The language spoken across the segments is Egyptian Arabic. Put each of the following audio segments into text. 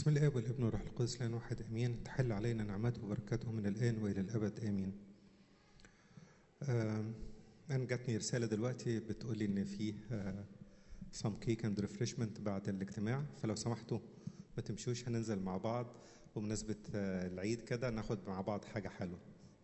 بسم الله والابن والروح القدس لان واحد امين تحل علينا نعمته وبركاته من الان والى الابد امين. آم، انا جاتني رساله دلوقتي بتقول لي ان في سام كيك اند ريفرشمنت بعد الاجتماع فلو سمحتوا ما تمشوش هننزل مع بعض بمناسبه آه، العيد كده ناخد مع بعض حاجه حلوه.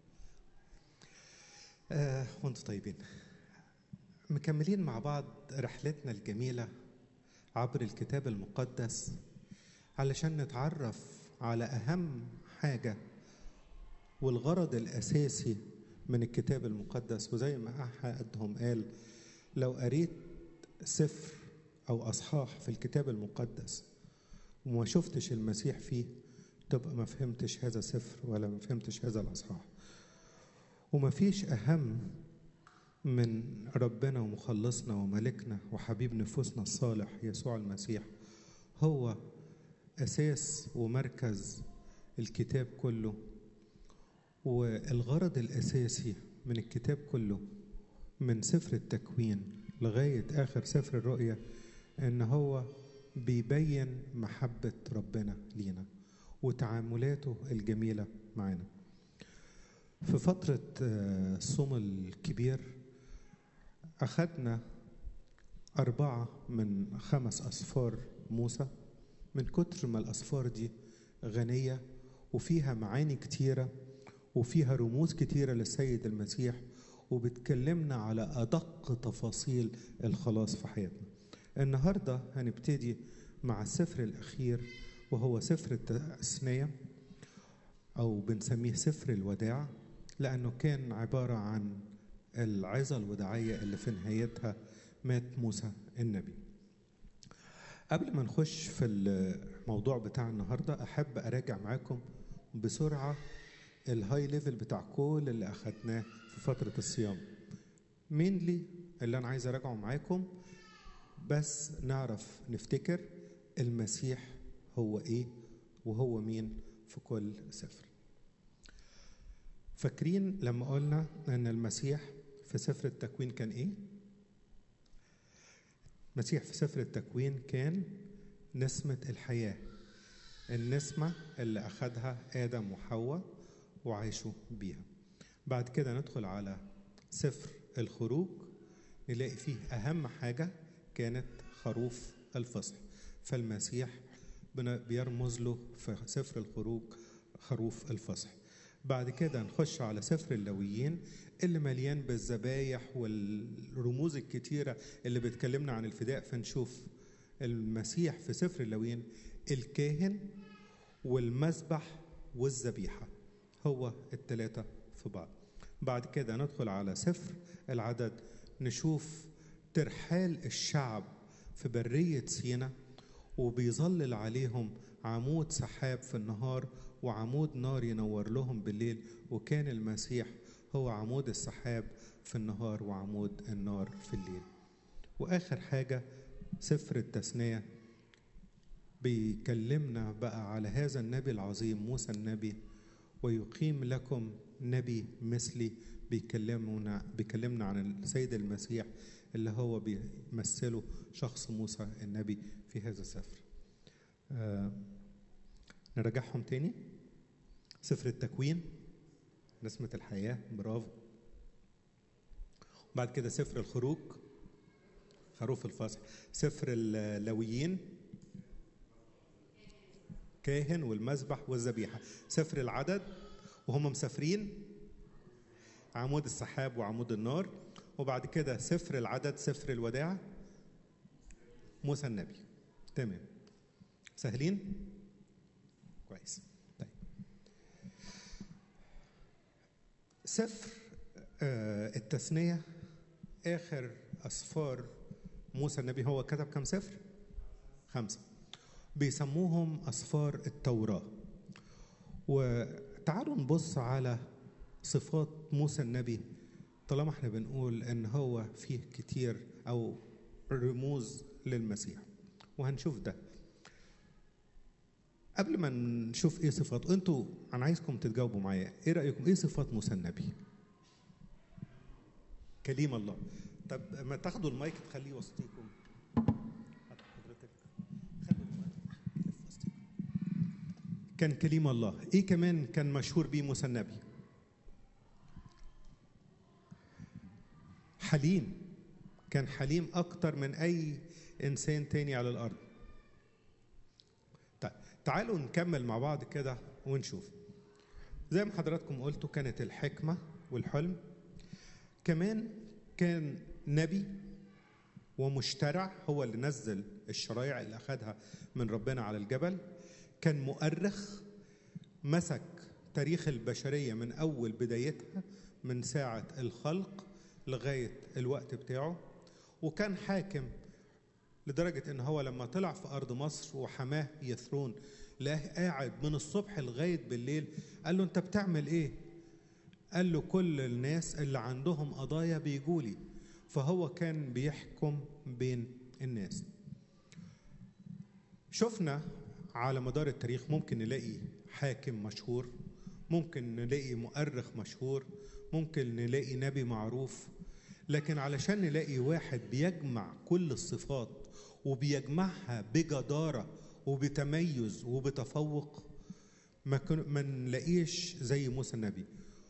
آه وانتم طيبين. مكملين مع بعض رحلتنا الجميله عبر الكتاب المقدس علشان نتعرف على أهم حاجة والغرض الأساسي من الكتاب المقدس وزي ما أحدهم قال لو قريت سفر أو أصحاح في الكتاب المقدس وما شفتش المسيح فيه تبقى ما فهمتش هذا السفر ولا ما فهمتش هذا الأصحاح وما فيش أهم من ربنا ومخلصنا وملكنا وحبيب نفوسنا الصالح يسوع المسيح هو أساس ومركز الكتاب كله والغرض الأساسي من الكتاب كله من سفر التكوين لغاية آخر سفر الرؤيا إن هو بيبين محبة ربنا لينا وتعاملاته الجميلة معنا في فترة آه، الصوم الكبير أخذنا أربعة من خمس أصفار موسى من كتر ما الأصفار دي غنية وفيها معاني كتيرة وفيها رموز كتيرة للسيد المسيح وبتكلمنا على أدق تفاصيل الخلاص في حياتنا النهاردة هنبتدي مع السفر الأخير وهو سفر التثنية أو بنسميه سفر الوداع لأنه كان عبارة عن العظة الوداعية اللي في نهايتها مات موسى النبي قبل ما نخش في الموضوع بتاع النهارده احب اراجع معاكم بسرعه الهاي ليفل بتاع كل اللي اخدناه في فتره الصيام مينلي اللي انا عايز اراجعه معاكم بس نعرف نفتكر المسيح هو ايه وهو مين في كل سفر فاكرين لما قلنا ان المسيح في سفر التكوين كان ايه المسيح في سفر التكوين كان نسمة الحياة النسمة اللي أخدها آدم وحواء وعاشوا بيها بعد كده ندخل على سفر الخروج نلاقي فيه أهم حاجة كانت خروف الفصح فالمسيح بن- بيرمز له في سفر الخروج خروف الفصح بعد كده نخش على سفر اللويين اللي مليان بالذبايح والرموز الكتيرة اللي بتكلمنا عن الفداء فنشوف المسيح في سفر اللويين الكاهن والمذبح والذبيحة هو التلاتة في بعض بعد كده ندخل على سفر العدد نشوف ترحال الشعب في برية سينا وبيظلل عليهم عمود سحاب في النهار وعمود نار ينور لهم بالليل وكان المسيح هو عمود السحاب في النهار وعمود النار في الليل واخر حاجه سفر التثنيه بيكلمنا بقى على هذا النبي العظيم موسى النبي ويقيم لكم نبي مثلي بيكلمنا بيكلمنا عن السيد المسيح اللي هو بيمثله شخص موسى النبي في هذا السفر آه نرجعهم تاني سفر التكوين نسمة الحياة برافو بعد كده سفر الخروج خروف الفصح سفر اللويين كاهن والمذبح والذبيحة سفر العدد وهم مسافرين عمود السحاب وعمود النار وبعد كده سفر العدد سفر الوداع موسى النبي تمام سهلين كويس طيب سفر آه، التثنية آخر أسفار موسى النبي هو كتب كم سفر؟ خمسة بيسموهم أسفار التوراة وتعالوا نبص على صفات موسى النبي طالما احنا بنقول ان هو فيه كتير او رموز للمسيح وهنشوف ده قبل ما نشوف ايه صفاته انتوا انا عايزكم تتجاوبوا معايا ايه رايكم ايه صفات موسى النبي كليم الله طب ما تاخدوا المايك تخليه وسطيكم حضرتك خلوا المايك يلف وسطيكم كان كليم الله ايه كمان كان مشهور بيه موسى النبي حليم كان حليم اكتر من اي انسان تاني على الارض طيب تعالوا نكمل مع بعض كده ونشوف زي ما حضراتكم قلتوا كانت الحكمة والحلم كمان كان نبي ومشترع هو اللي نزل الشرايع اللي أخدها من ربنا على الجبل كان مؤرخ مسك تاريخ البشرية من أول بدايتها من ساعة الخلق لغاية الوقت بتاعه وكان حاكم لدرجة إن هو لما طلع في أرض مصر وحماه يثرون لقاه قاعد من الصبح لغاية بالليل قال له أنت بتعمل إيه؟ قال له كل الناس اللي عندهم قضايا بيجولي فهو كان بيحكم بين الناس شفنا على مدار التاريخ ممكن نلاقي حاكم مشهور ممكن نلاقي مؤرخ مشهور ممكن نلاقي نبي معروف لكن علشان نلاقي واحد بيجمع كل الصفات وبيجمعها بجدارة وبتميز وبتفوق ما, ما نلاقيش زي موسى النبي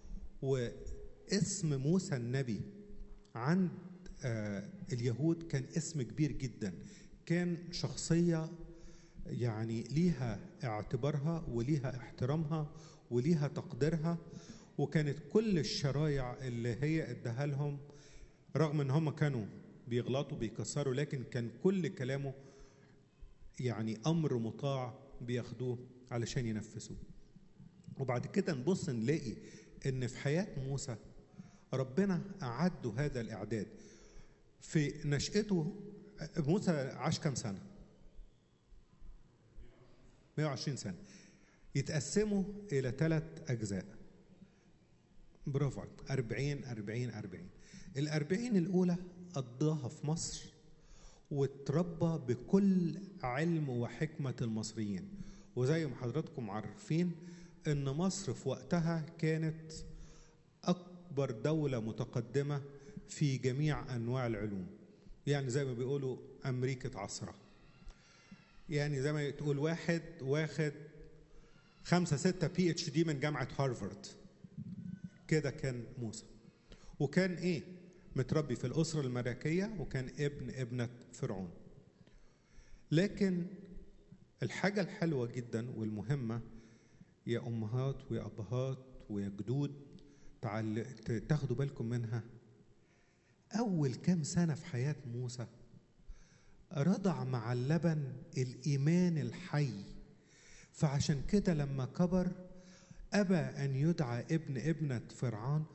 واسم موسى النبي عند آه اليهود كان اسم كبير جدا كان شخصية يعني ليها اعتبارها وليها احترامها وليها تقديرها وكانت كل الشرايع اللي هي اداها لهم رغم ان هم كانوا بيغلطوا بيكسروا لكن كان كل كلامه يعني امر مطاع بياخدوه علشان ينفذوه وبعد كده نبص نلاقي ان في حياه موسى ربنا اعده هذا الاعداد في نشأته موسى عاش كام سنه 120 سنه يتقسموا الى ثلاث اجزاء برافو عليك 40 40 40 الأربعين الأولى قضاها في مصر واتربى بكل علم وحكمة المصريين وزي ما حضراتكم عارفين إن مصر في وقتها كانت أكبر دولة متقدمة في جميع أنواع العلوم يعني زي ما بيقولوا أمريكا عصرها يعني زي ما تقول واحد واخد خمسة ستة بي اتش دي من جامعة هارفارد كده كان موسى وكان ايه متربي في الأسرة الملكية وكان ابن ابنة فرعون لكن الحاجة الحلوة جدا والمهمة يا أمهات ويا أبهات ويا جدود تعال... تاخدوا بالكم منها أول كام سنة في حياة موسى رضع مع اللبن الإيمان الحي فعشان كده لما كبر أبى أن يدعى ابن ابنة فرعون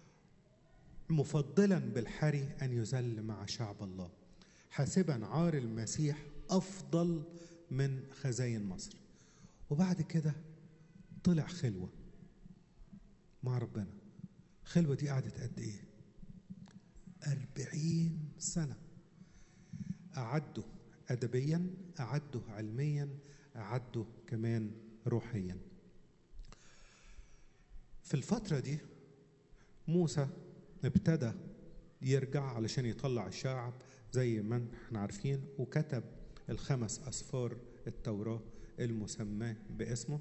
مفضلا بالحري أن يذل مع شعب الله حاسبا عار المسيح أفضل من خزاين مصر وبعد كده طلع خلوة مع ربنا خلوة دي قعدت قد إيه أربعين سنة أعده أدبيا أعده علميا أعده كمان روحيا في الفترة دي موسى ابتدى يرجع علشان يطلع الشعب زي ما احنا عارفين وكتب الخمس أسفار التوراة المسماة باسمه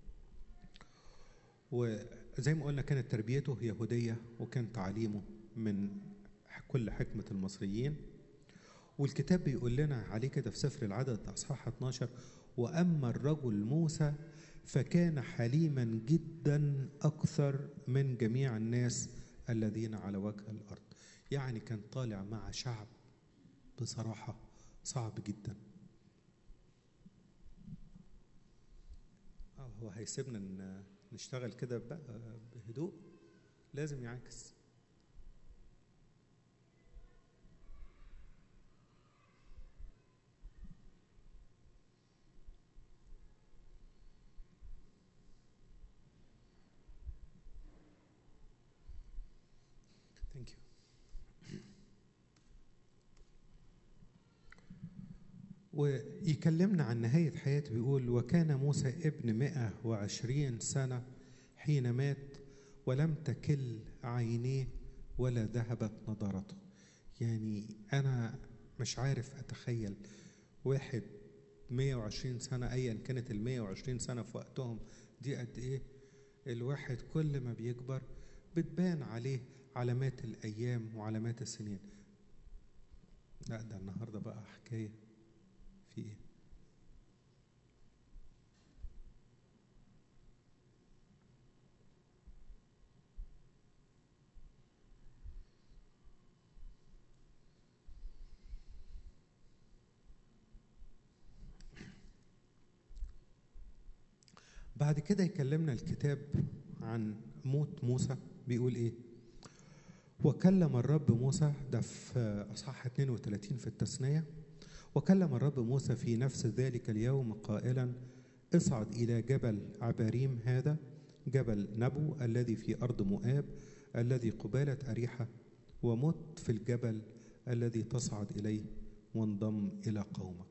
وزي ما قلنا كانت تربيته يهودية وكان تعليمه من كل حكمة المصريين والكتاب بيقول لنا عليه كده في سفر العدد أصحاح 12 وأما الرجل موسى فكان حليما جدا أكثر من جميع الناس الذين على وجه الأرض يعني كان طالع مع شعب بصراحة صعب جدا هو هيسيبنا نشتغل كده بهدوء لازم يعكس Thank you. ويكلمنا عن نهاية حياته بيقول وكان موسى ابن مئة وعشرين سنة حين مات ولم تكل عينيه ولا ذهبت نضارته يعني أنا مش عارف أتخيل واحد 120 سنة أيا كانت ال 120 سنة في وقتهم دي قد إيه الواحد كل ما بيكبر بتبان عليه علامات الأيام وعلامات السنين لا ده النهاردة بقى حكاية في إيه بعد كده يكلمنا الكتاب عن موت موسى بيقول ايه وكلم الرب موسى ده في اصحاح 32 في التثنيه وكلم الرب موسى في نفس ذلك اليوم قائلا اصعد الى جبل عباريم هذا جبل نبو الذي في ارض مؤاب الذي قباله اريحه ومت في الجبل الذي تصعد اليه وانضم الى قومك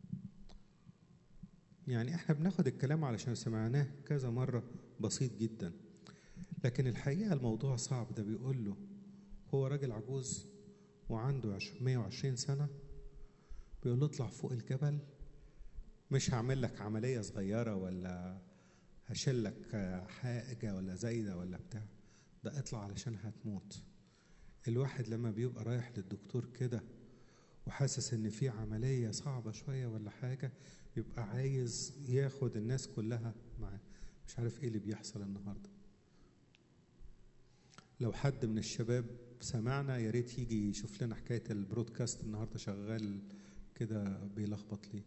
يعني احنا بناخد الكلام علشان سمعناه كذا مرة بسيط جدا لكن الحقيقة الموضوع صعب ده بيقول له هو راجل عجوز وعنده 120 سنة بيقول له اطلع فوق الجبل مش هعمل لك عملية صغيرة ولا هشيل لك حاجة ولا زايدة ولا بتاع ده اطلع علشان هتموت الواحد لما بيبقى رايح للدكتور كده وحاسس ان في عملية صعبة شوية ولا حاجة يبقى عايز ياخد الناس كلها معاه مش عارف ايه اللي بيحصل النهارده لو حد من الشباب سمعنا يا ريت يجي يشوف لنا حكايه البرودكاست النهارده شغال كده بيلخبط ليه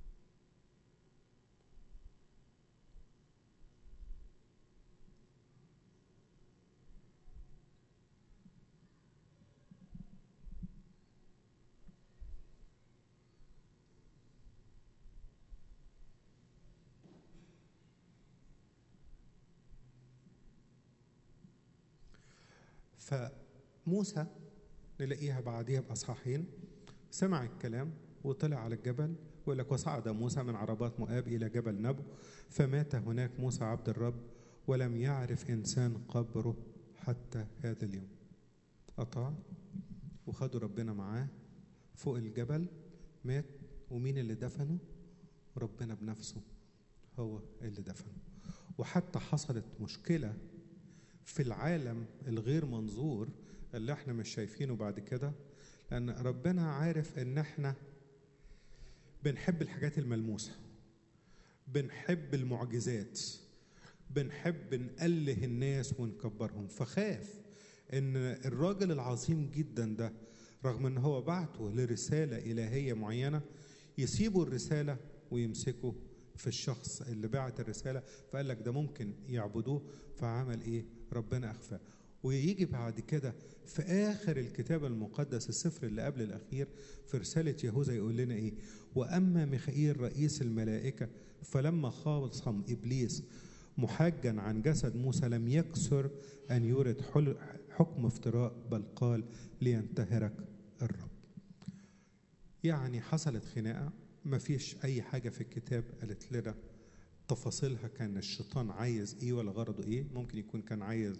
فموسى نلاقيها بعديها بأصحاحين سمع الكلام وطلع على الجبل ويقول لك وصعد موسى من عربات مؤاب إلى جبل نبو فمات هناك موسى عبد الرب ولم يعرف إنسان قبره حتى هذا اليوم أطاع وخدوا ربنا معاه فوق الجبل مات ومين اللي دفنه ربنا بنفسه هو اللي دفنه وحتى حصلت مشكله في العالم الغير منظور اللي احنا مش شايفينه بعد كده لان ربنا عارف ان احنا بنحب الحاجات الملموسه بنحب المعجزات بنحب نأله الناس ونكبرهم فخاف ان الراجل العظيم جدا ده رغم ان هو بعته لرساله الهيه معينه يسيبوا الرساله ويمسكوا في الشخص اللي بعت الرساله فقال لك ده ممكن يعبدوه فعمل ايه؟ ربنا اخفاه ويجي بعد كده في اخر الكتاب المقدس السفر اللي قبل الاخير في رساله يهوذا يقول لنا ايه؟ واما ميخائيل رئيس الملائكه فلما خاصم ابليس محاجا عن جسد موسى لم يكسر ان يورد حكم افتراء بل قال لينتهرك الرب. يعني حصلت خناقه ما فيش اي حاجه في الكتاب قالت لنا تفاصيلها كان الشيطان عايز ايه ولا غرضه ايه ممكن يكون كان عايز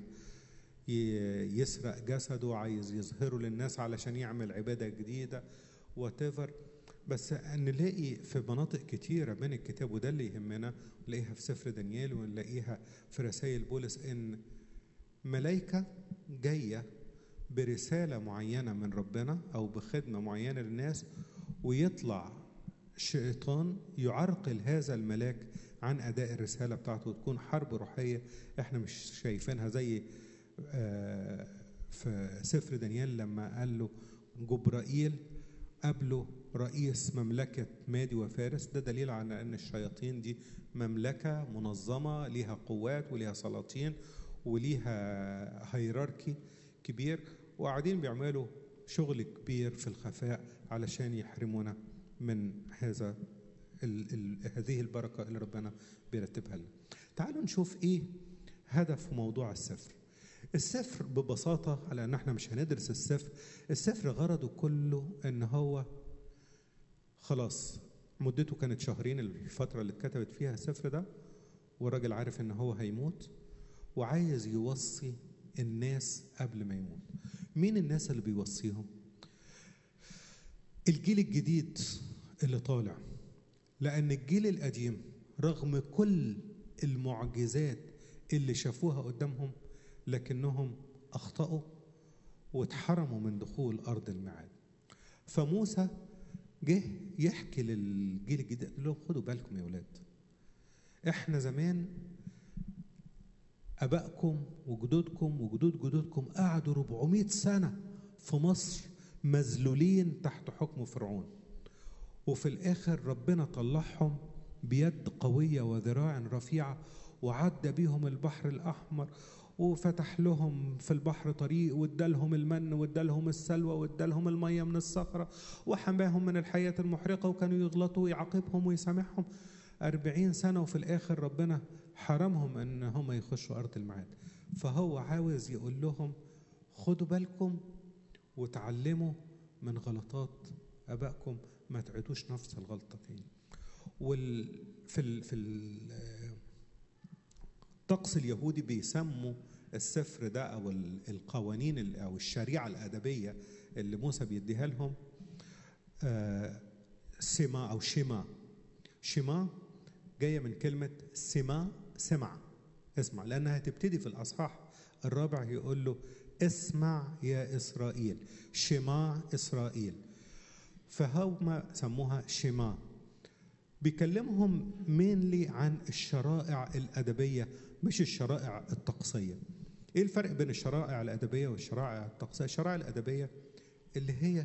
يسرق جسده عايز يظهره للناس علشان يعمل عباده جديده وات بس نلاقي في مناطق كتيرة من الكتاب وده اللي يهمنا نلاقيها في سفر دانيال ونلاقيها في رسائل بولس إن ملايكة جاية برسالة معينة من ربنا أو بخدمة معينة للناس ويطلع شيطان يعرقل هذا الملاك عن اداء الرساله بتاعته وتكون حرب روحيه احنا مش شايفينها زي في سفر دانيال لما قال له جبرائيل قبله رئيس مملكة مادي وفارس ده دليل على أن الشياطين دي مملكة منظمة ليها قوات وليها سلاطين وليها هيراركي كبير وقاعدين بيعملوا شغل كبير في الخفاء علشان يحرمونا من هذا ال ال هذه البركة اللي ربنا بيرتبها لنا تعالوا نشوف ايه هدف موضوع السفر السفر ببساطة على ان احنا مش هندرس السفر السفر غرضه كله ان هو خلاص مدته كانت شهرين الفترة اللي اتكتبت فيها السفر ده والراجل عارف ان هو هيموت وعايز يوصي الناس قبل ما يموت مين الناس اللي بيوصيهم الجيل الجديد اللي طالع لأن الجيل القديم رغم كل المعجزات اللي شافوها قدامهم لكنهم أخطأوا واتحرموا من دخول أرض الميعاد فموسى جه يحكي للجيل الجديد قال لهم خدوا بالكم يا ولاد احنا زمان ابائكم وجدودكم وجدود جدودكم قعدوا 400 سنه في مصر مذلولين تحت حكم فرعون وفي الاخر ربنا طلعهم بيد قويه وذراع رفيعه وعدى بيهم البحر الاحمر وفتح لهم في البحر طريق وادالهم المن وادالهم السلوى وادالهم الميه من الصخره وحماهم من الحياه المحرقه وكانوا يغلطوا ويعاقبهم ويسامحهم أربعين سنة وفي الآخر ربنا حرمهم أن هم يخشوا أرض الميعاد فهو عاوز يقول لهم خدوا بالكم وتعلموا من غلطات أبائكم ما تعيدوش نفس الغلطة تاني وال في ال في ال الطقس اليهودي بيسموا السفر ده او القوانين او الشريعه الادبيه اللي موسى بيديها لهم سما او شما شما جايه من كلمه سما سمع اسمع لانها هتبتدي في الاصحاح الرابع يقول له اسمع يا اسرائيل شما اسرائيل فهم سموها شما بيكلمهم مينلي عن الشرائع الادبيه مش الشرائع الطقسيه ايه الفرق بين الشرائع الادبيه والشرائع الطقسيه الشرائع الادبيه اللي هي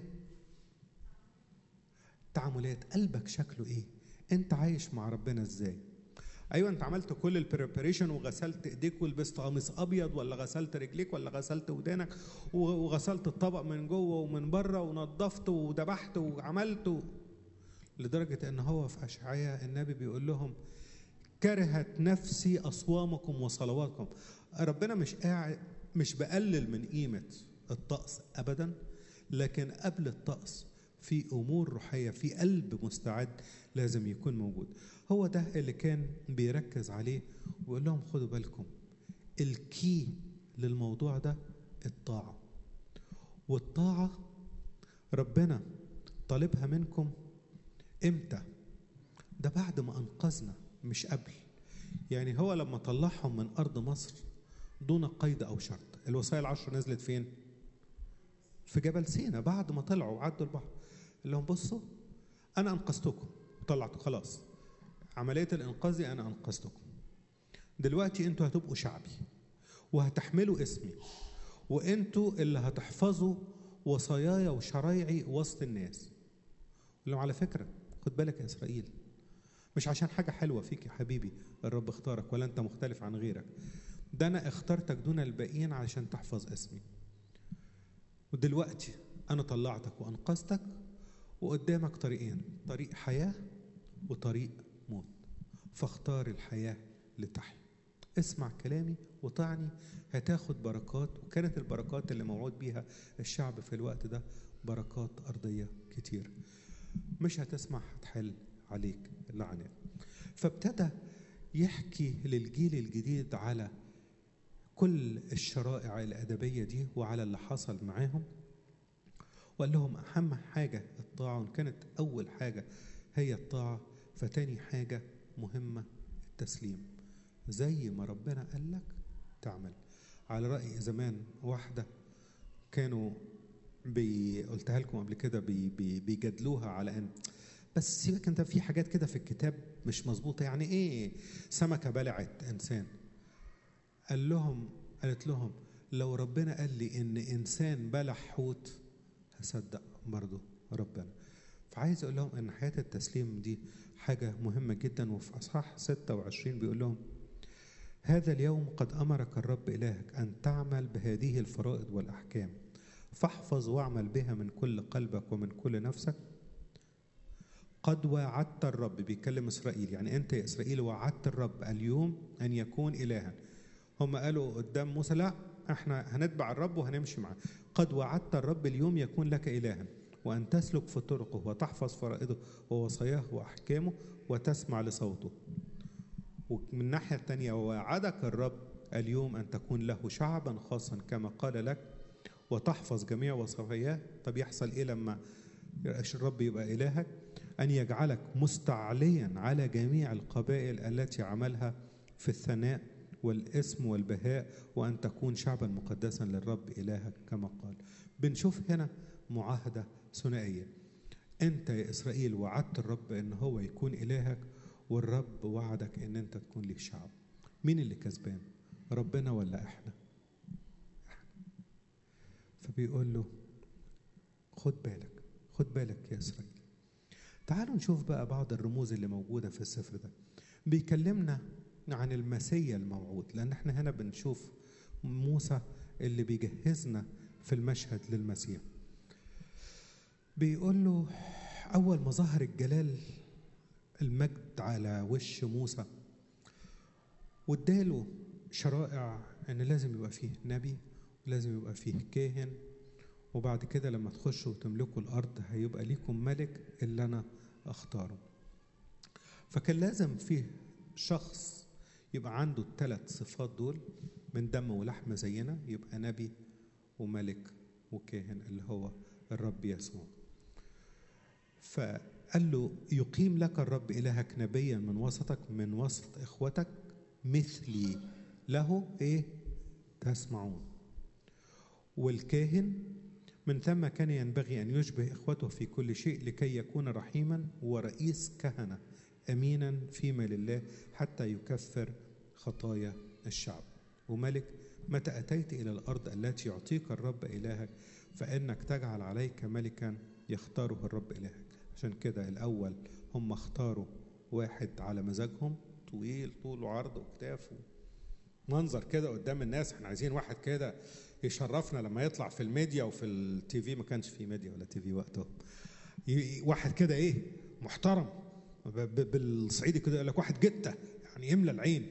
تعاملات قلبك شكله ايه انت عايش مع ربنا ازاي ايوه انت عملت كل البريباريشن وغسلت ايديك ولبست قميص ابيض ولا غسلت رجليك ولا غسلت ودانك وغسلت الطبق من جوه ومن بره ونظفت وذبحت وعملت و... لدرجه ان هو في اشعياء النبي بيقول لهم كرهت نفسي اصوامكم وصلواتكم ربنا مش قاعد مش بقلل من قيمه الطقس ابدا لكن قبل الطقس في امور روحيه في قلب مستعد لازم يكون موجود هو ده اللي كان بيركز عليه ويقول لهم خدوا بالكم الكي للموضوع ده الطاعه والطاعه ربنا طالبها منكم امتى ده بعد ما انقذنا مش قبل يعني هو لما طلعهم من ارض مصر دون قيد او شرط الوصايا العشر نزلت فين في جبل سينا بعد ما طلعوا وعدوا البحر قال لهم بصوا انا انقذتكم طلعتوا خلاص عمليه الانقاذ دي انا انقذتكم دلوقتي انتوا هتبقوا شعبي وهتحملوا اسمي وانتوا اللي هتحفظوا وصاياي وشرايعي وسط الناس قال لهم على فكره خد بالك يا اسرائيل مش عشان حاجه حلوه فيك يا حبيبي الرب اختارك ولا انت مختلف عن غيرك ده انا اخترتك دون الباقيين علشان تحفظ اسمي ودلوقتي انا طلعتك وانقذتك وقدامك طريقين طريق حياه وطريق موت فاختار الحياه لتحيا اسمع كلامي وطعني هتاخد بركات وكانت البركات اللي موعود بيها الشعب في الوقت ده بركات ارضيه كتير مش هتسمع هتحل عليك اللعنات فابتدى يحكي للجيل الجديد على كل الشرائع الأدبية دي وعلى اللي حصل معاهم وقال لهم أهم حاجة الطاعة وإن كانت أول حاجة هي الطاعة فتاني حاجة مهمة التسليم زي ما ربنا قال لك تعمل على رأي زمان واحدة كانوا بي قلتها لكم قبل كده بي بي بيجادلوها على ان بس سيبك انت في حاجات كده في الكتاب مش مظبوطه يعني ايه سمكه بلعت انسان قال لهم قالت لهم لو ربنا قال لي ان انسان بلع حوت هصدق برضه ربنا فعايز اقول لهم ان حياه التسليم دي حاجه مهمه جدا وفي اصحاح 26 بيقول لهم هذا اليوم قد امرك الرب الهك ان تعمل بهذه الفرائض والاحكام فاحفظ واعمل بها من كل قلبك ومن كل نفسك قد وعدت الرب بيكلم اسرائيل يعني انت يا اسرائيل وعدت الرب اليوم ان يكون الها هم قالوا قدام موسى لا احنا هنتبع الرب وهنمشي معاه قد وعدت الرب اليوم يكون لك الها وان تسلك في طرقه وتحفظ فرائضه ووصاياه واحكامه وتسمع لصوته ومن الناحيه الثانيه ووعدك الرب اليوم ان تكون له شعبا خاصا كما قال لك وتحفظ جميع وصاياه طب يحصل ايه لما الرب يبقى الهك أن يجعلك مستعليا على جميع القبائل التي عملها في الثناء والاسم والبهاء وأن تكون شعبا مقدسا للرب إلهك كما قال بنشوف هنا معاهدة ثنائية أنت يا إسرائيل وعدت الرب أن هو يكون إلهك والرب وعدك أن أنت تكون لك شعب مين اللي كسبان ربنا ولا إحنا فبيقول له خد بالك خد بالك يا إسرائيل تعالوا نشوف بقى بعض الرموز اللي موجودة في السفر ده بيكلمنا عن المسيا الموعود لأن احنا هنا بنشوف موسى اللي بيجهزنا في المشهد للمسيح بيقول له أول ما ظهر الجلال المجد على وش موسى واداله شرائع ان لازم يبقى فيه نبي ولازم يبقى فيه كاهن وبعد كده لما تخشوا وتملكوا الارض هيبقى ليكم ملك اللي انا اختاره فكان لازم فيه شخص يبقى عنده الثلاث صفات دول من دم ولحم زينا يبقى نبي وملك وكاهن اللي هو الرب يسوع فقال له يقيم لك الرب إلهك نبيا من وسطك من وسط إخوتك مثلي له إيه تسمعون والكاهن من ثم كان ينبغي أن يشبه إخوته في كل شيء لكي يكون رحيما ورئيس كهنة أمينا فيما لله حتى يكفر خطايا الشعب وملك متى أتيت إلى الأرض التي يعطيك الرب إلهك فإنك تجعل عليك ملكا يختاره الرب إلهك عشان كده الأول هم اختاروا واحد على مزاجهم طويل طول وعرض وكتاف منظر كده قدام الناس احنا عايزين واحد كده يشرفنا لما يطلع في الميديا وفي التي في ما كانش في ميديا ولا تي في وقتهم واحد كده ايه محترم بالصعيدي كده يقول لك واحد جته يعني يملى العين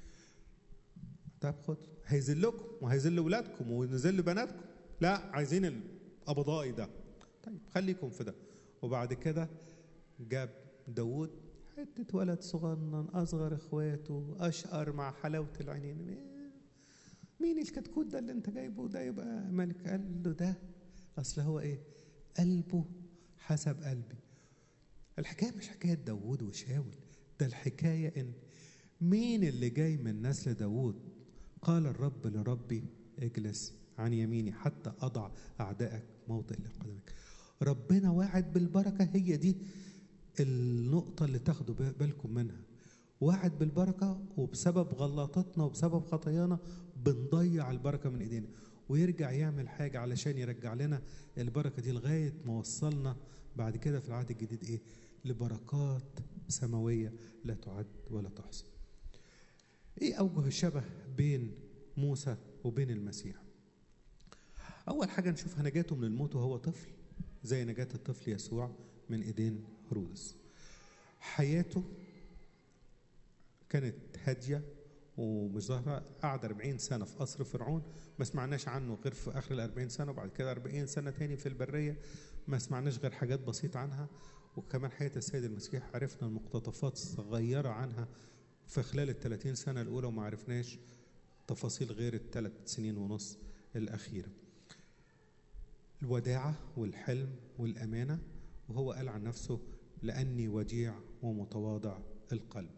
طب خد هيذلكم وهيذل ولادكم ويذل بناتكم لا عايزين القبضائي ده طيب خليكم في ده وبعد كده جاب داوود حتة ولد صغنن أصغر إخواته أشقر مع حلاوة العينين مين الكتكوت ده اللي أنت جايبه ده يبقى ملك قال له ده أصل هو إيه قلبه حسب قلبي الحكاية مش حكاية داوود وشاول ده الحكاية إن مين اللي جاي من نسل داوود قال الرب لربي اجلس عن يميني حتى أضع أعدائك موطئ لقدمك ربنا واعد بالبركة هي دي النقطة اللي تاخدوا بالكم منها واعد بالبركة وبسبب غلطاتنا وبسبب خطايانا بنضيع البركة من ايدينا ويرجع يعمل حاجة علشان يرجع لنا البركة دي لغاية ما وصلنا بعد كده في العهد الجديد ايه لبركات سماوية لا تعد ولا تحصى ايه اوجه الشبه بين موسى وبين المسيح اول حاجة نشوفها نجاته من الموت وهو طفل زي نجاة الطفل يسوع من ايدين هرودس حياته كانت هاديه ومش ظاهره قعد 40 سنه في قصر فرعون ما سمعناش عنه غير في اخر ال 40 سنه وبعد كده 40 سنه تاني في البريه ما سمعناش غير حاجات بسيطه عنها وكمان حياه السيد المسيح عرفنا المقتطفات صغيره عنها في خلال ال 30 سنه الاولى وما عرفناش تفاصيل غير الثلاث سنين ونص الاخيره الوداعه والحلم والامانه وهو قال عن نفسه لأني وديع ومتواضع القلب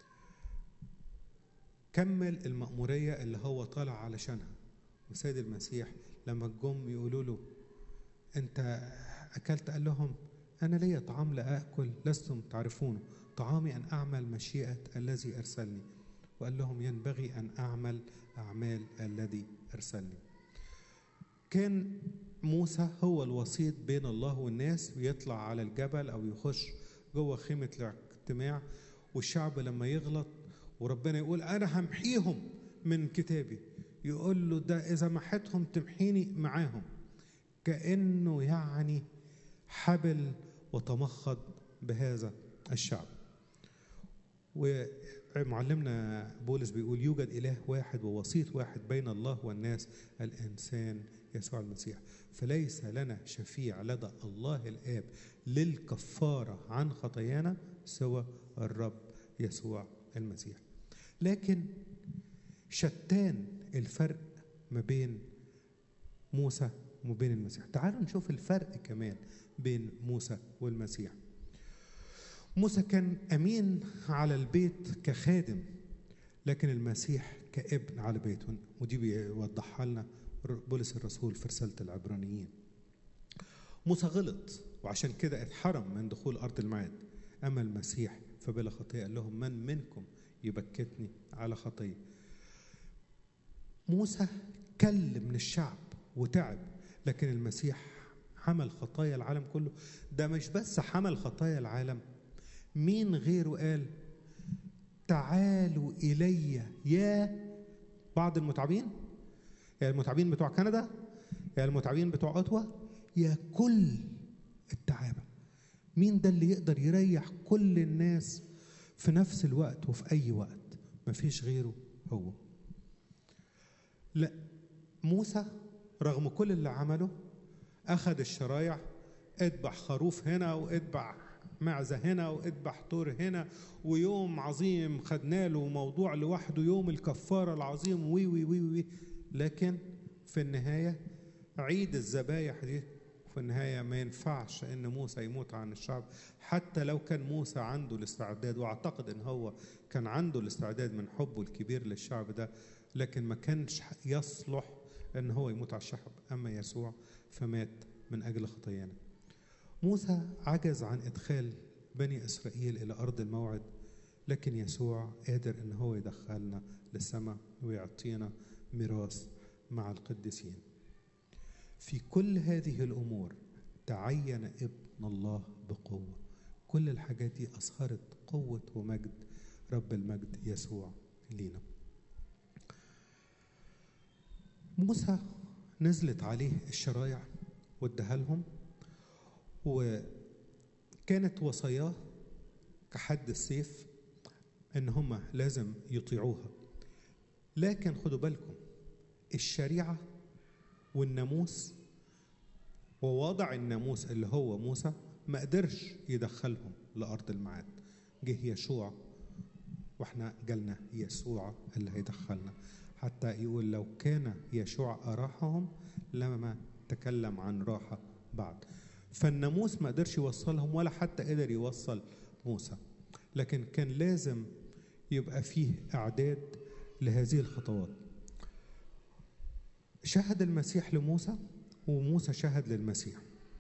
كمل المأمورية اللي هو طالع علشانها وسيد المسيح لما جم يقولوا له أنت أكلت قال لهم أنا لي طعام لا أكل لستم تعرفونه طعامي أن أعمل مشيئة الذي أرسلني وقال لهم ينبغي أن أعمل أعمال الذي أرسلني كان موسى هو الوسيط بين الله والناس ويطلع على الجبل او يخش جوه خيمه الاجتماع والشعب لما يغلط وربنا يقول انا همحيهم من كتابي يقول له ده اذا محيتهم تمحيني معاهم كانه يعني حبل وتمخض بهذا الشعب ومعلمنا بولس بيقول يوجد اله واحد ووسيط واحد بين الله والناس الانسان يسوع المسيح فليس لنا شفيع لدى الله الآب للكفارة عن خطايانا سوى الرب يسوع المسيح لكن شتان الفرق ما بين موسى وبين المسيح تعالوا نشوف الفرق كمان بين موسى والمسيح موسى كان امين على البيت كخادم لكن المسيح كابن على بيته ودي بيوضحها لنا بولس الرسول في رساله العبرانيين موسى غلط وعشان كده اتحرم من دخول ارض الميعاد اما المسيح فبلا خطيه قال لهم من منكم يبكتني على خطيه موسى كل من الشعب وتعب لكن المسيح حمل خطايا العالم كله ده مش بس حمل خطايا العالم مين غيره قال تعالوا إلي يا بعض المتعبين يا المتعبين بتوع كندا يا المتعبين بتوع أوتوا يا كل التعابة مين ده اللي يقدر يريح كل الناس في نفس الوقت وفي أي وقت مفيش غيره هو لا موسى رغم كل اللي عمله أخذ الشرايع اذبح خروف هنا واذبح معزة هنا واذبح طور هنا ويوم عظيم خدنا له موضوع لوحده يوم الكفارة العظيم وي وي وي وي لكن في النهاية عيد الذبايح دي في النهاية ما ينفعش إن موسى يموت عن الشعب حتى لو كان موسى عنده الاستعداد وأعتقد إن هو كان عنده الاستعداد من حبه الكبير للشعب ده لكن ما كانش يصلح إن هو يموت على الشعب أما يسوع فمات من أجل خطايانا موسى عجز عن إدخال بني إسرائيل إلى أرض الموعد لكن يسوع قادر إن هو يدخلنا للسماء ويعطينا ميراث مع القديسين في كل هذه الأمور تعين ابن الله بقوة كل الحاجات دي أظهرت قوة ومجد رب المجد يسوع لينا موسى نزلت عليه الشرايع واداها لهم وكانت وصاياه كحد السيف ان هم لازم يطيعوها لكن خدوا بالكم الشريعه والناموس ووضع الناموس اللي هو موسى ما قدرش يدخلهم لارض الميعاد جه يشوع واحنا جالنا يسوع اللي هيدخلنا حتى يقول لو كان يشوع أراحهم لما تكلم عن راحة بعد فالناموس ما قدرش يوصلهم ولا حتى قدر يوصل موسى لكن كان لازم يبقى فيه إعداد لهذه الخطوات شهد المسيح لموسى وموسى شهد للمسيح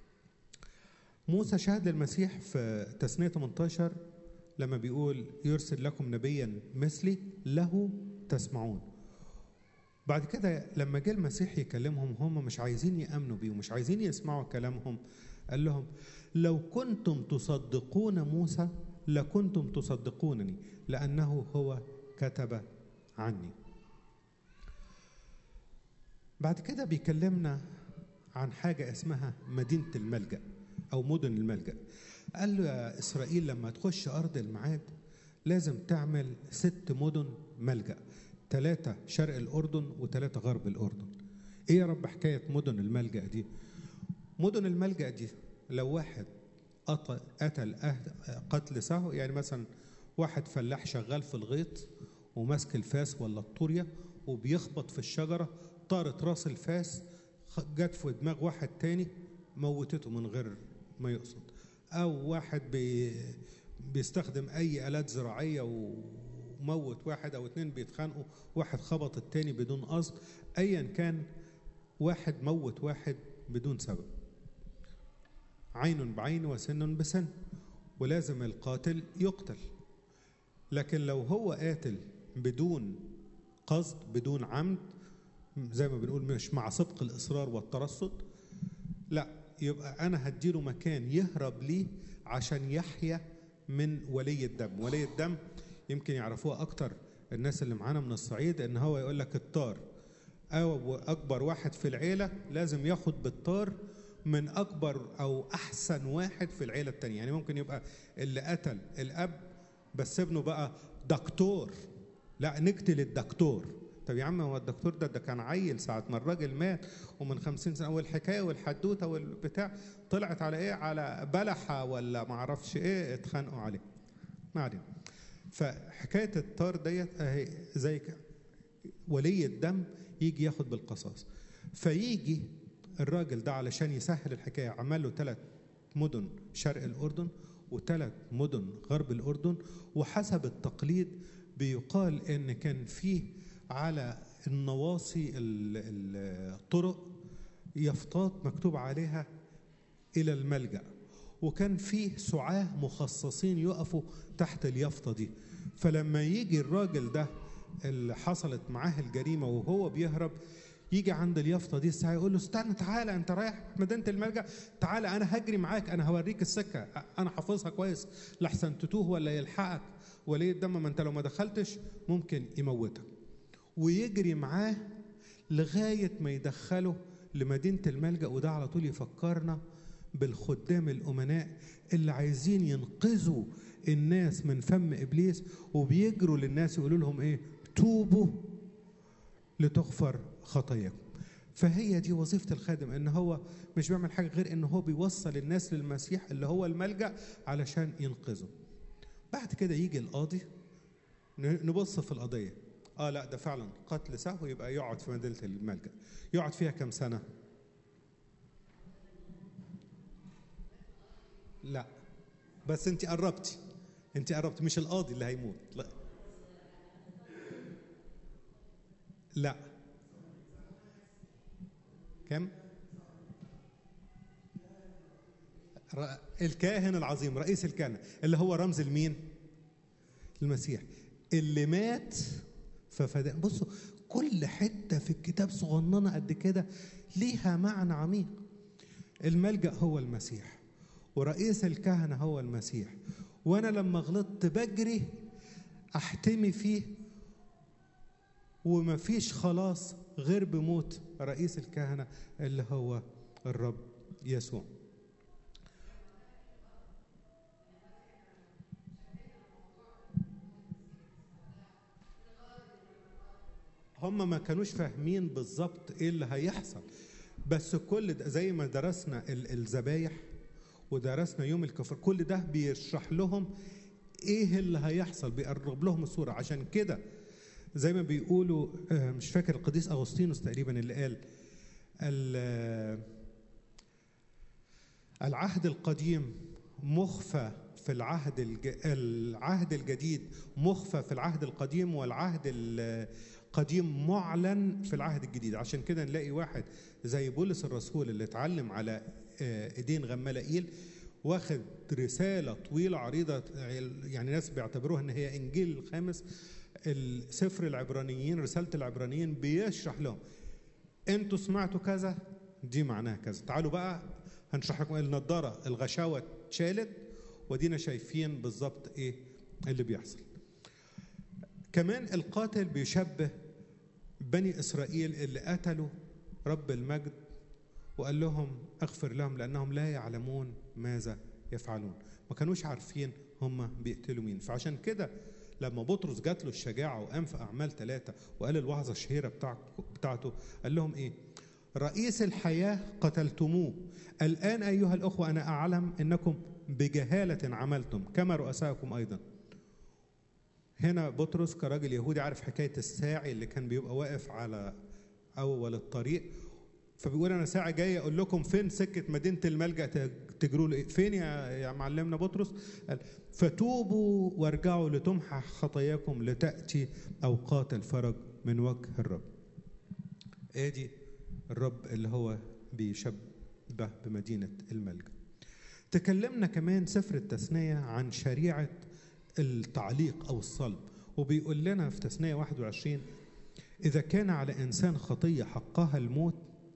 موسى شهد للمسيح في تثنية 18 لما بيقول يرسل لكم نبيا مثلي له تسمعون بعد كده لما جه المسيح يكلمهم هم مش عايزين يامنوا بيه ومش عايزين يسمعوا كلامهم قال لهم لو كنتم تصدقون موسى لكنتم تصدقونني لانه هو كتب عني بعد كده بيكلمنا عن حاجه اسمها مدينه الملجا او مدن الملجا قال له يا اسرائيل لما تخش ارض الميعاد لازم تعمل ست مدن ملجأ ثلاثة شرق الأردن وثلاثة غرب الأردن إيه يا رب حكاية مدن الملجأ دي مدن الملجأ دي لو واحد قتل قتل سهو يعني مثلا واحد فلاح شغال في الغيط وماسك الفاس ولا الطورية وبيخبط في الشجرة طارت راس الفاس جت في دماغ واحد تاني موتته من غير ما يقصد أو واحد بي بيستخدم أي آلات زراعية و موت واحد او اتنين بيتخانقوا واحد خبط التاني بدون قصد ايا كان واحد موت واحد بدون سبب عين بعين وسن بسن ولازم القاتل يقتل لكن لو هو قاتل بدون قصد بدون عمد زي ما بنقول مش مع صدق الاصرار والترصد لا يبقى انا هديله مكان يهرب ليه عشان يحيا من ولي الدم ولي الدم يمكن يعرفوها اكتر الناس اللي معانا من الصعيد ان هو يقول لك الطار او اكبر واحد في العيله لازم ياخد بالطار من اكبر او احسن واحد في العيله التانية يعني ممكن يبقى اللي قتل الاب بس ابنه بقى دكتور لا نقتل الدكتور طب يا عم هو الدكتور ده ده كان عيل ساعة ما الراجل مات ومن خمسين سنة والحكاية والحدوتة والبتاع طلعت على ايه على بلحة ولا معرفش ايه اتخانقوا عليه ما علينا فحكايه الطار ديت اهي زي ولي الدم يجي ياخد بالقصاص فيجي الراجل ده علشان يسهل الحكايه عمل له ثلاث مدن شرق الاردن وثلاث مدن غرب الأردن وحسب التقليد بيقال إن كان فيه على النواصي الطرق يافطات مكتوب عليها إلى الملجأ وكان فيه سعاة مخصصين يقفوا تحت اليافطة دي فلما يجي الراجل ده اللي حصلت معاه الجريمة وهو بيهرب يجي عند اليافطة دي الساعة يقول له استنى تعالى انت رايح مدينة الملجأ تعالى انا هجري معاك انا هوريك السكة انا حافظها كويس لحسن تتوه ولا يلحقك وليه الدم ما انت لو ما دخلتش ممكن يموتك ويجري معاه لغاية ما يدخله لمدينة الملجأ وده على طول يفكرنا بالخدام الأمناء اللي عايزين ينقذوا الناس من فم إبليس وبيجروا للناس يقولوا لهم إيه توبوا لتغفر خطاياكم فهي دي وظيفة الخادم إن هو مش بيعمل حاجة غير إن هو بيوصل الناس للمسيح اللي هو الملجأ علشان ينقذه بعد كده يجي القاضي نبص في القضية اه لا ده فعلا قتل سهو يبقى يقعد في مدينة الملجأ يقعد فيها كم سنة لا بس انت قربتي انت قربتي مش القاضي اللي هيموت لا لا كم الكاهن العظيم رئيس الكهنة اللي هو رمز المين المسيح اللي مات ففدا بصوا كل حتة في الكتاب صغننة قد كده ليها معنى عميق الملجأ هو المسيح ورئيس الكهنة هو المسيح وأنا لما غلطت بجري أحتمي فيه ومفيش خلاص غير بموت رئيس الكهنة اللي هو الرب يسوع هم ما كانوش فاهمين بالظبط ايه اللي هيحصل بس كل ده زي ما درسنا الذبايح ودرسنا يوم الكفر كل ده بيشرح لهم ايه اللي هيحصل بيقرب لهم الصوره عشان كده زي ما بيقولوا مش فاكر القديس اغسطينوس تقريبا اللي قال العهد القديم مخفى في العهد الج... العهد الجديد مخفى في العهد القديم والعهد القديم معلن في العهد الجديد عشان كده نلاقي واحد زي بولس الرسول اللي اتعلم على ايدين غمالائيل واخد رساله طويله عريضه يعني ناس بيعتبروها ان هي انجيل الخامس السفر العبرانيين رساله العبرانيين بيشرح لهم انتوا سمعتوا كذا دي معناها كذا تعالوا بقى هنشرح لكم النضاره الغشاوه اتشالت ودينا شايفين بالظبط ايه اللي بيحصل كمان القاتل بيشبه بني اسرائيل اللي قتلوا رب المجد وقال لهم اغفر لهم لانهم لا يعلمون ماذا يفعلون ما كانوش عارفين هم بيقتلوا مين فعشان كده لما بطرس جات له الشجاعة وقام في أعمال ثلاثة وقال الوعظة الشهيرة بتاع بتاعته قال لهم إيه رئيس الحياة قتلتموه الآن أيها الأخوة أنا أعلم أنكم بجهالة عملتم كما رؤسائكم أيضا هنا بطرس كراجل يهودي عارف حكاية الساعي اللي كان بيبقى واقف على أول الطريق فبيقول انا ساعه جايه اقول لكم فين سكه مدينه الملجا تجروا له فين يا يا معلمنا بطرس قال فتوبوا وارجعوا لتمحى خطاياكم لتاتي اوقات الفرج من وجه الرب ادي الرب اللي هو بيشبه بمدينه الملجا تكلمنا كمان سفر التثنيه عن شريعه التعليق او الصلب وبيقول لنا في تثنيه 21 إذا كان على إنسان خطية حقها الموت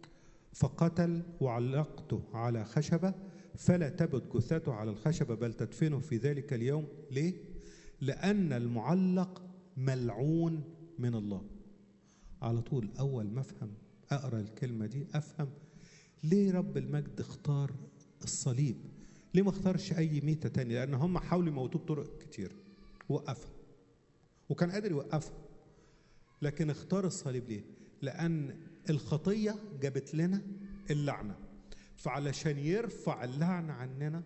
فقتل وعلقته على خشبة فلا تبت جثته على الخشبة بل تدفنه في ذلك اليوم ليه؟ لأن المعلق ملعون من الله على طول أول ما أفهم أقرأ الكلمة دي أفهم ليه رب المجد اختار الصليب ليه ما اختارش أي ميتة تانية لأن هم حاولوا يموتوه بطرق كتير وقفها وكان قادر يوقفها لكن اختار الصليب ليه؟ لأن الخطية جابت لنا اللعنة فعلشان يرفع اللعنة عننا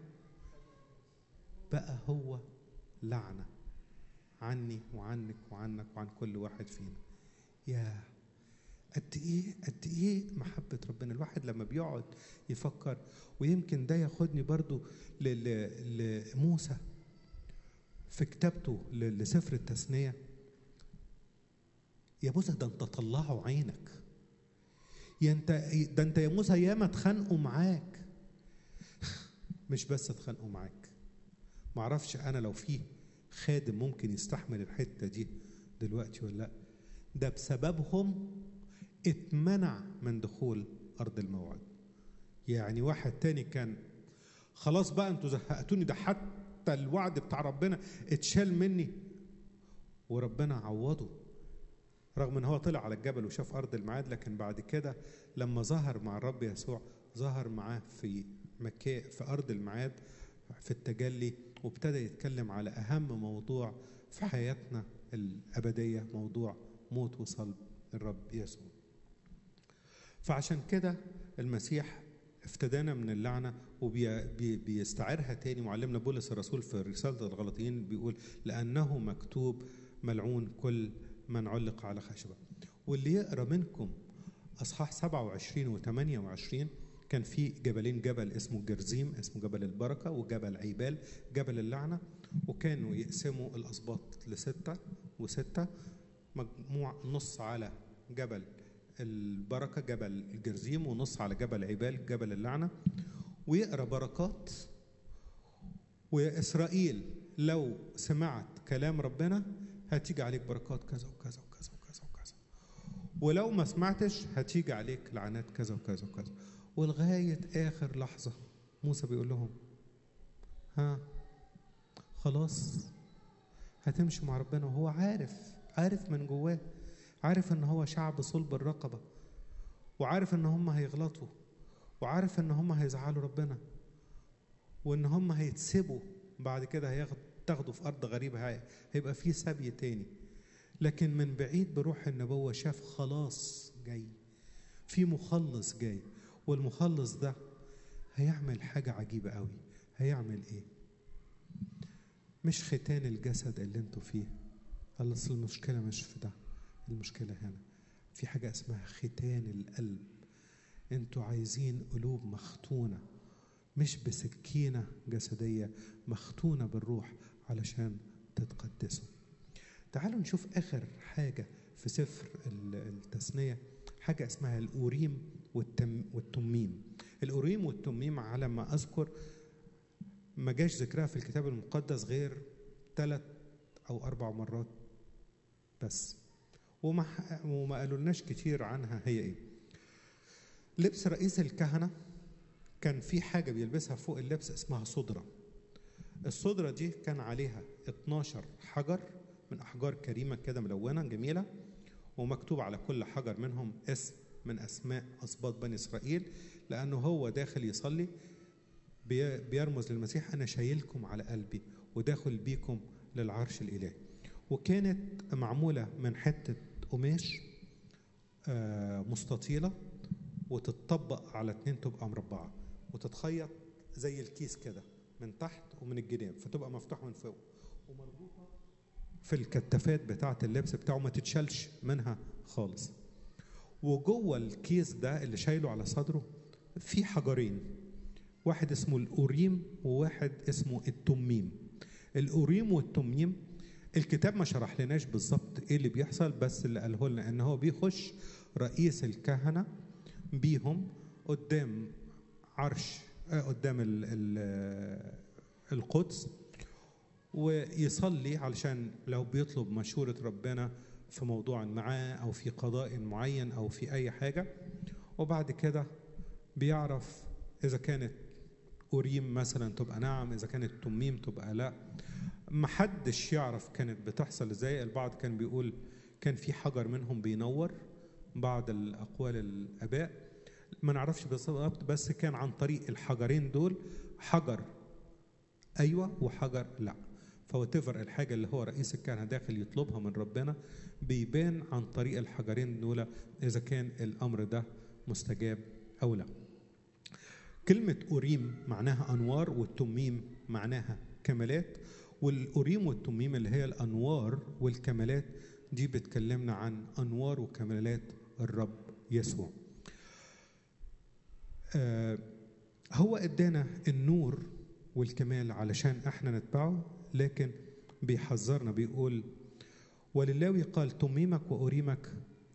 بقى هو لعنة عني وعنك وعنك وعن كل واحد فينا يا قد ايه قد ايه محبه ربنا الواحد لما بيقعد يفكر ويمكن ده ياخدني برضو ل- ل- لموسى في كتابته ل- لسفر التثنيه يا موسى ده انت طلعوا عينك يا انت ده انت يا موسى ياما اتخانقوا معاك مش بس اتخانقوا معاك معرفش انا لو في خادم ممكن يستحمل الحته دي دلوقتي ولا لا ده بسببهم اتمنع من دخول ارض الموعد يعني واحد تاني كان خلاص بقى انتوا زهقتوني ده حتى الوعد بتاع ربنا اتشال مني وربنا عوضه رغم ان هو طلع على الجبل وشاف ارض الميعاد لكن بعد كده لما ظهر مع الرب يسوع ظهر معاه في مكان في ارض الميعاد في التجلي وابتدى يتكلم على اهم موضوع في حياتنا الابديه موضوع موت وصلب الرب يسوع فعشان كده المسيح افتدانا من اللعنه وبيستعيرها تاني معلمنا بولس الرسول في رساله الغلطيين بيقول لانه مكتوب ملعون كل من علق على خشبه واللي يقرا منكم اصحاح 27 و 28 كان في جبلين جبل اسمه الجرزيم اسمه جبل البركه وجبل عيبال جبل اللعنه وكانوا يقسموا الاسباط لسته وسته مجموع نص على جبل البركه جبل الجرزيم ونص على جبل عيبال جبل اللعنه ويقرا بركات ويا اسرائيل لو سمعت كلام ربنا هتيجي عليك بركات كذا وكذا وكذا وكذا وكذا ولو ما سمعتش هتيجي عليك لعنات كذا وكذا وكذا ولغايه اخر لحظه موسى بيقول لهم ها خلاص هتمشي مع ربنا وهو عارف عارف من جواه عارف ان هو شعب صلب الرقبه وعارف ان هم هيغلطوا وعارف ان هم هيزعلوا ربنا وان هم هيتسبوا بعد كده هياخد تاخده في ارض غريبه هي- هيبقى في سبي تاني لكن من بعيد بروح النبوه شاف خلاص جاي في مخلص جاي والمخلص ده هيعمل حاجه عجيبه قوي هيعمل ايه مش ختان الجسد اللي انتوا فيه قال اصل المشكله مش في ده المشكله هنا في حاجه اسمها ختان القلب انتوا عايزين قلوب مختونه مش بسكينه جسديه مختونه بالروح علشان تتقدسوا تعالوا نشوف اخر حاجه في سفر ال- التثنيه حاجه اسمها الاوريم والتم والتميم الاوريم والتميم على ما اذكر ما جاش ذكرها في الكتاب المقدس غير ثلاث او اربع مرات بس وما وما قالولناش كتير عنها هي ايه لبس رئيس الكهنه كان في حاجه بيلبسها فوق اللبس اسمها صدره الصدره دي كان عليها 12 حجر من احجار كريمه كده ملونه جميله ومكتوب على كل حجر منهم اسم من اسماء اسباط بني اسرائيل لانه هو داخل يصلي بي- بيرمز للمسيح انا شايلكم على قلبي وداخل بيكم للعرش الالهي وكانت معموله من حته قماش آه، مستطيله وتتطبق على اتنين تبقى مربعه وتتخيط زي الكيس كده من تحت ومن الجناب فتبقى مفتوحه من فوق ومربوطه في الكتافات بتاعه اللبس بتاعه ما تتشالش منها خالص وجوه الكيس ده اللي شايله على صدره في حجرين واحد اسمه الأوريم وواحد اسمه التميم الأوريم والتميم الكتاب ما شرح لناش بالظبط ايه اللي بيحصل بس اللي قاله لنا ان هو بيخش رئيس الكهنه بيهم قدام عرش آه، قدام ال ال القدس ويصلي علشان لو بيطلب مشورة ربنا في موضوع معاه أو في قضاء معين أو في أي حاجة وبعد كده بيعرف إذا كانت أوريم مثلا تبقى نعم إذا كانت تميم تبقى لا محدش يعرف كانت بتحصل ازاي البعض كان بيقول كان في حجر منهم بينور بعض الأقوال الآباء ما نعرفش بالظبط بس كان عن طريق الحجرين دول حجر ايوه وحجر لا فوتفر الحاجه اللي هو رئيس الكهنه داخل يطلبها من ربنا بيبان عن طريق الحجرين دول اذا كان الامر ده مستجاب او لا كلمة أوريم معناها أنوار والتميم معناها كمالات والأوريم والتميم اللي هي الأنوار والكمالات دي بتكلمنا عن أنوار وكمالات الرب يسوع آه هو ادانا النور والكمال علشان احنا نتبعه لكن بيحذرنا بيقول وللاوي قال تميمك وأريمك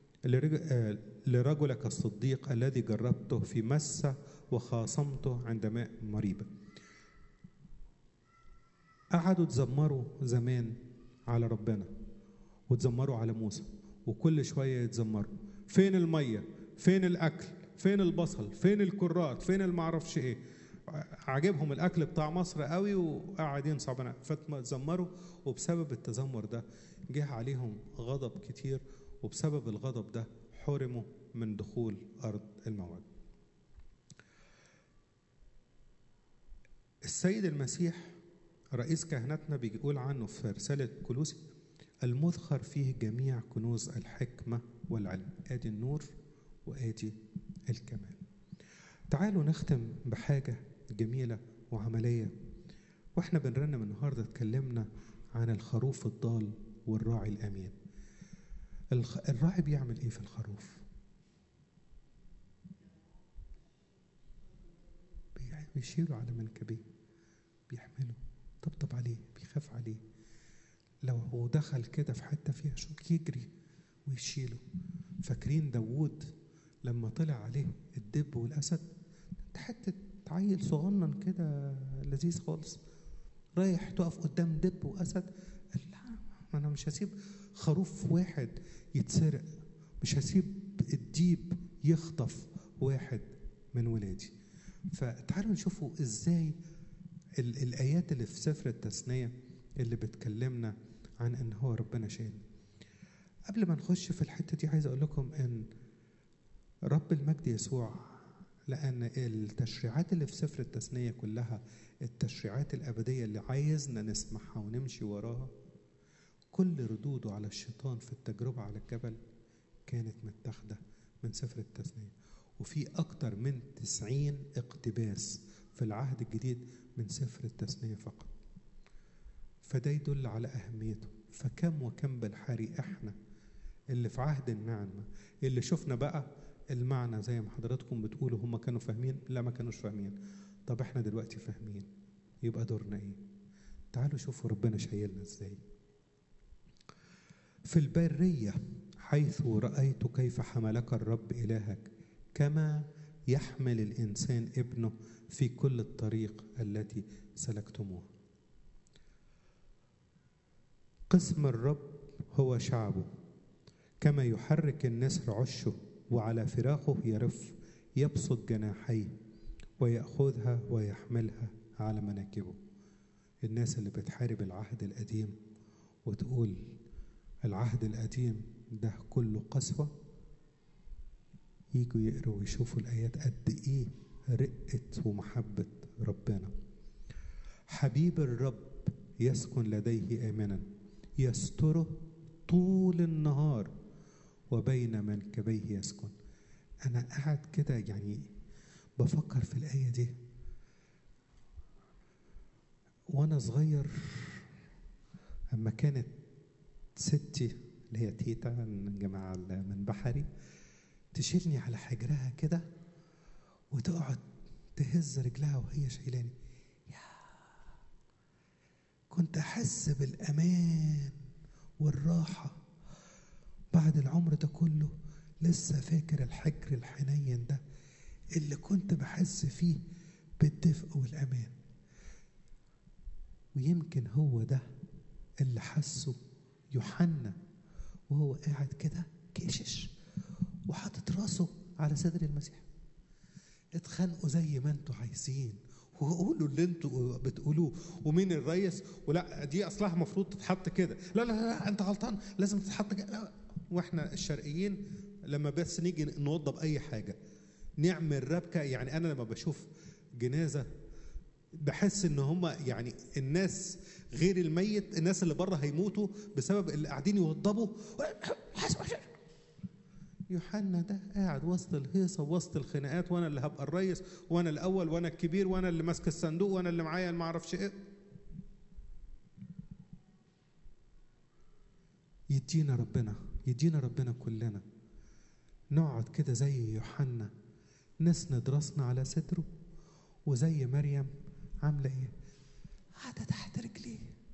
لرجلك الصديق الذي جربته في مسة وخاصمته عند ماء مريبة قعدوا تزمروا زمان على ربنا وتزمروا على موسى وكل شوية يتزمروا فين المية فين الأكل فين البصل فين الكرات فين المعرفش ايه عاجبهم الاكل بتاع مصر قوي وقاعدين صعبان فتزمروا وبسبب التذمر ده جه عليهم غضب كتير وبسبب الغضب ده حرموا من دخول ارض الموعد السيد المسيح رئيس كهنتنا بيقول عنه في رسالة كلوسي المذخر فيه جميع كنوز الحكمة والعلم ادي النور وادي الكمال تعالوا نختم بحاجة جميلة وعملية واحنا بنرنم النهاردة اتكلمنا عن الخروف الضال والراعي الأمين الراعي بيعمل ايه في الخروف بيشيله على منكبيه بيحمله طبطب عليه بيخاف عليه لو هو دخل كده في حتة فيها شوك يجري ويشيله فاكرين داوود لما طلع عليه الدب والأسد حتة عيل صغنن كده لذيذ خالص رايح تقف قدام دب وأسد قال لا ما أنا مش هسيب خروف واحد يتسرق مش هسيب الديب يخطف واحد من ولادي فتعالوا نشوفوا ازاي ال- الايات اللي في سفر التثنيه اللي بتكلمنا عن ان هو ربنا شايل قبل ما نخش في الحته دي عايز اقول لكم ان رب المجد يسوع لان التشريعات اللي في سفر التثنيه كلها التشريعات الابديه اللي عايزنا نسمعها ونمشي وراها كل ردوده على الشيطان في التجربه على الجبل كانت متاخده من سفر التثنيه وفي أكتر من تسعين اقتباس في العهد الجديد من سفر التثنية فقط فده يدل على أهميته فكم وكم بالحري إحنا اللي في عهد النعمة اللي شفنا بقى المعنى زي ما حضراتكم بتقولوا هم كانوا فاهمين لا ما كانوش فاهمين طب احنا دلوقتي فاهمين يبقى دورنا ايه تعالوا شوفوا ربنا شايلنا ازاي في البرية حيث رأيت كيف حملك الرب إلهك كما يحمل الانسان ابنه في كل الطريق التي سلكتموها قسم الرب هو شعبه كما يحرك النسر عشه وعلى فراخه يرف يبسط جناحيه ويأخذها ويحملها على مناكبه الناس اللي بتحارب العهد القديم وتقول العهد القديم ده كله قسوه يجوا يقروا ويشوفوا الآيات قد إيه رقة ومحبة ربنا حبيب الرب يسكن لديه آمنا يستره طول النهار وبين منكبيه يسكن أنا قاعد كده يعني بفكر في الآية دي وأنا صغير أما كانت ستي اللي هي تيتا من الجماعة من بحري تشيلني على حجرها كده وتقعد تهز رجلها وهي شايلاني يا كنت احس بالامان والراحه بعد العمر ده كله لسه فاكر الحجر الحنين ده اللي كنت بحس فيه بالدفء والامان ويمكن هو ده اللي حسه يوحنا وهو قاعد كده كشش وحاطط راسه على صدر المسيح اتخانقوا زي ما انتوا عايزين وقولوا اللي انتوا بتقولوه ومين الريس ولا دي اصلها المفروض تتحط كده لا لا لا انت غلطان لازم تتحط كده لا. واحنا الشرقيين لما بس نيجي نوضب اي حاجه نعمل ربكه يعني انا لما بشوف جنازه بحس ان هم يعني الناس غير الميت الناس اللي بره هيموتوا بسبب اللي قاعدين يوضبوا يوحنا ده قاعد وسط الهيصة وسط الخناقات وانا اللي هبقى الريس وانا الاول وانا الكبير وانا اللي ماسك الصندوق وانا اللي معايا ما اعرفش ايه يدينا ربنا يدينا ربنا كلنا نقعد كده زي يوحنا نسند راسنا على صدره وزي مريم عاملة ايه قاعدة تحت رجليه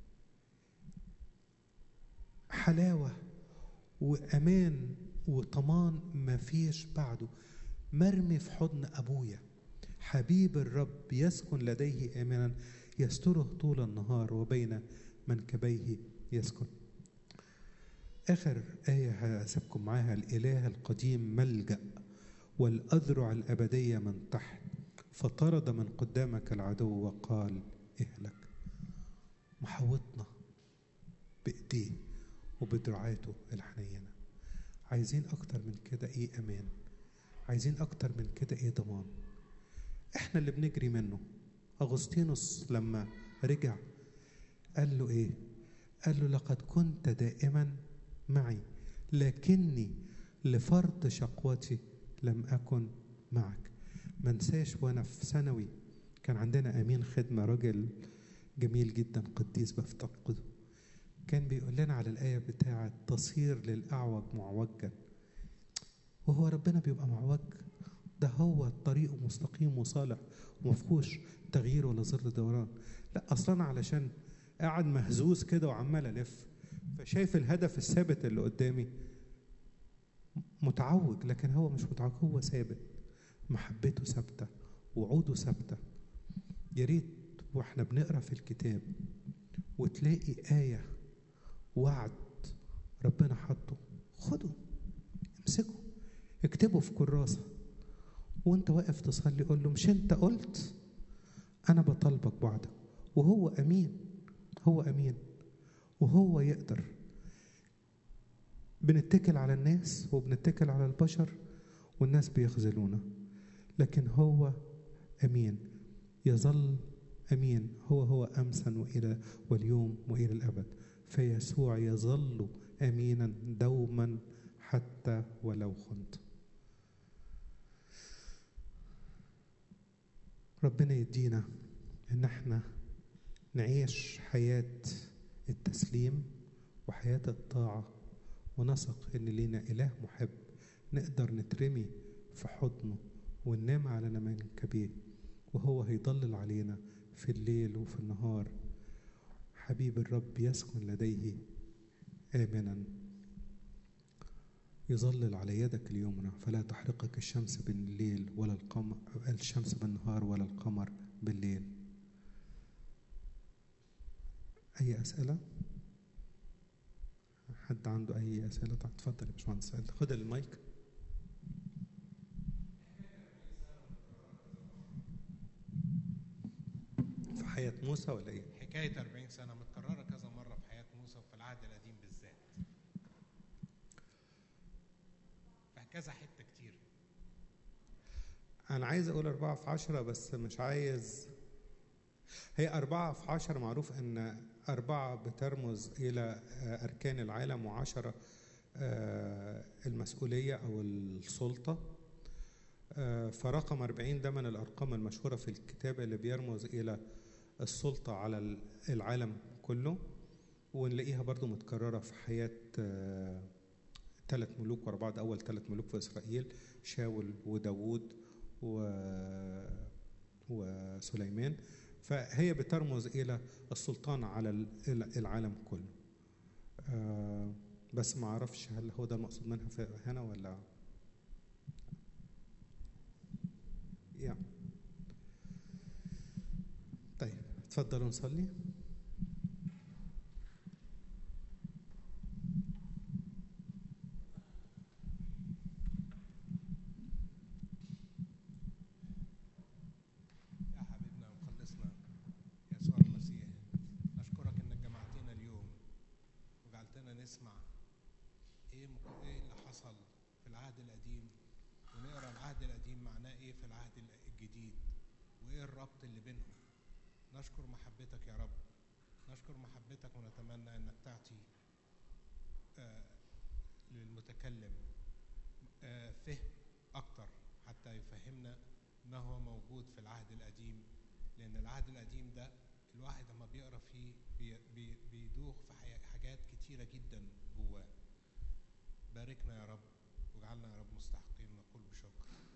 حلاوة وأمان وطمان مفيش بعده مرمي في حضن أبويا حبيب الرب يسكن لديه آمنا يستره طول النهار وبين منكبيه يسكن آخر آية هسيبكم معاها الإله القديم ملجأ والأذرع الأبدية من تحت فطرد من قدامك العدو وقال اهلك محوطنا بإيديه وبدرعاته الحنينة عايزين أكتر من كده إيه أمان عايزين أكتر من كده إيه ضمان إحنا اللي بنجري منه أغسطينوس لما رجع قال له إيه قال له لقد كنت دائما معي لكني لفرط شقوتي لم أكن معك منساش وأنا في ثانوي كان عندنا أمين خدمة راجل جميل جدا قديس بفتقده كان بيقول لنا على الآية بتاعة تصير للأعوج معوجا وهو ربنا بيبقى معوج ده هو طريقه مستقيم وصالح ومفهوش تغيير ولا ظل دوران لا اصلا علشان قاعد مهزوز كده وعمال الف فشايف الهدف الثابت اللي قدامي متعوج لكن هو مش متعوج هو ثابت محبته ثابته وعوده ثابته يا ريت واحنا بنقرا في الكتاب وتلاقي آية وعد ربنا حطه خده امسكه اكتبه في كراسة وانت واقف تصلي قول له مش انت قلت انا بطالبك بعدك وهو امين هو امين وهو يقدر بنتكل على الناس وبنتكل على البشر والناس بيخذلونا لكن هو امين يظل امين هو هو امسا والى واليوم والى الابد فيسوع يظل امينا دوما حتى ولو خنت ربنا يدينا ان احنا نعيش حياه التسليم وحياه الطاعه ونثق ان لينا اله محب نقدر نترمي في حضنه وننام على نمان كبير وهو هيضلل علينا في الليل وفي النهار حبيب الرب يسكن لديه آمنا يظلل على يدك اليمنى فلا تحرقك الشمس بالليل ولا القمر الشمس بالنهار ولا القمر بالليل أي أسئلة؟ حد عنده أي أسئلة؟ طب اتفضل يا باشمهندس خد المايك في حياة موسى ولا إيه؟ حكاية 40 سنة متكررة كذا مرة في حياة موسى وفي العهد القديم بالذات في كذا حتة كتير أنا عايز أقول أربعة في عشرة بس مش عايز هي أربعة في عشرة معروف أن أربعة بترمز إلى أركان العالم وعشرة المسؤولية أو السلطة فرقم 40 ده من الأرقام المشهورة في الكتاب اللي بيرمز إلى السلطة على العالم كله ونلاقيها برضو متكررة في حياة ثلاث ملوك ورا بعض أول ثلاث ملوك في إسرائيل شاول وداوود و... وسليمان فهي بترمز إلى السلطان على العالم كله بس ما أعرفش هل هو ده المقصود منها هنا ولا يا طيب اتفضلوا نصلي يا حبيبنا ومخلصنا يسوع المسيح نشكرك انك جمعتنا اليوم وجعلتنا نسمع ايه مك... ايه اللي حصل في العهد القديم ونقرا العهد القديم معناه ايه في العهد الجديد وايه الربط اللي بينهم نشكر محبتك يا رب نشكر محبتك ونتمنى انك تعطي آه للمتكلم آه فهم اكتر حتى يفهمنا ما هو موجود في العهد القديم لان العهد القديم ده الواحد لما بيقرا فيه بي بي بيدوخ في حاجات كتيره جدا جواه باركنا يا رب واجعلنا اجعلنا يا رب مستحقين نقول بشكر